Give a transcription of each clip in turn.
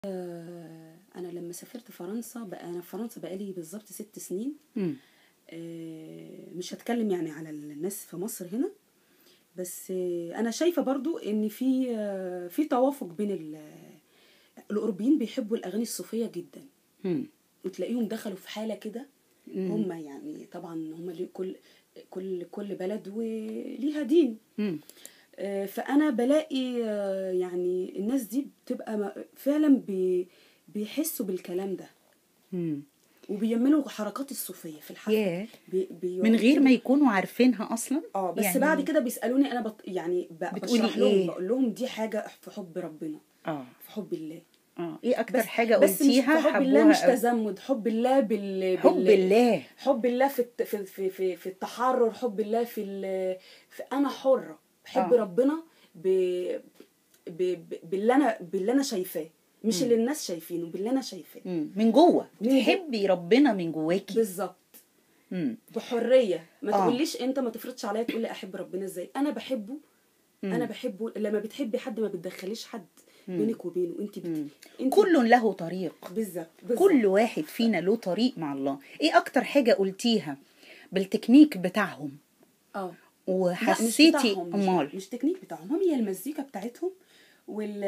آه، انا لما سافرت فرنسا بقى انا في فرنسا بقالي بالظبط ست سنين مم. آه، مش هتكلم يعني على الناس في مصر هنا بس آه، انا شايفه برضو ان في آه، في توافق بين ال- الاوروبيين بيحبوا الاغاني الصوفيه جدا مم. وتلاقيهم دخلوا في حاله كده مم. هم يعني طبعا هم ليه- كل كل كل بلد وليها دين مم. آه، فانا بلاقي آه، يعني الناس دي بتبقى م- فعلا بي- بيحسوا بالكلام ده مم. وبيعملوا حركات الصوفيه في الحفله ياه بي بي من غير ما يكونوا عارفينها اصلا اه بس يعني- يعني بعد كده بيسالوني انا بط... يعني ب... بتقولي بشرح لهم إيه؟ بقول لهم دي حاجه في حب ربنا اه في حب الله اه ايه اكتر بس حاجه بس مش قلتيها في حب الله حبوها مش أوي؟ تزمت حب الله بال... حب بال... الله حب الله في الت... في في في, في التحرر حب الله في, ال... في انا حره بحب آه. ربنا ب... ب... ب... باللي انا باللي انا شايفاه مش اللي الناس شايفينه باللي انا شايفاه مم. من جوه من جوه. تحبي ربنا من جواكي بالظبط مم. بحريه ما آه. تقوليش انت ما تفرضش عليا تقول لي احب ربنا ازاي انا بحبه مم. انا بحبه لما بتحبي حد ما بتدخليش حد بينك وبينه انت بت... مم. انت كل له طريق بالظبط بالظبط. كل واحد فينا له طريق مع الله ايه اكتر حاجه قلتيها بالتكنيك بتاعهم اه لا، مش وحسيتي بتاعهم، مش- امال مش تكنيك بتاعهم هم هي المزيكا بتاعتهم وال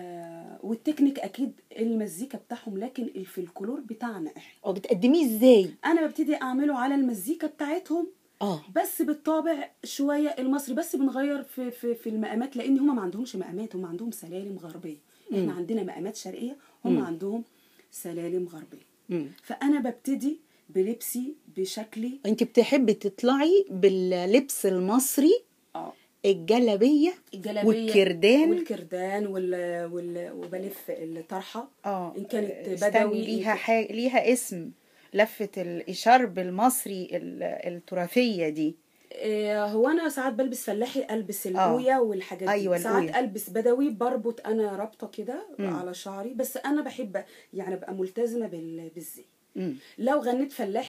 والتكنيك اكيد المزيكا بتاعهم لكن الفلكلور بتاعنا احنا اه بتقدميه ازاي انا ببتدي اعمله على المزيكا بتاعتهم اه بس بالطابع شويه المصري بس بنغير في في في المقامات لان هم ما عندهمش مقامات هم عندهم سلالم غربيه احنا عندنا مقامات شرقيه هم عندهم سلالم غربيه مم. فانا ببتدي بلبسي بشكلي انت بتحبي تطلعي باللبس المصري اه الجلابيه الجلابيه والكردان والكردان وال... وال... وبلف الطرحه اه ان كانت استني بدوي ليها حاجة ليها اسم لفة الشرب المصري ال- التراثية دي إيه، هو انا ساعات بلبس فلاحي البس القويه والحاجات دي أيوة، ساعات القوية. البس بدوي بربط انا رابطه كده مم. على شعري بس انا بحب يعني ابقى ملتزمه بال... بالزي مم. لو غنيت فلاحي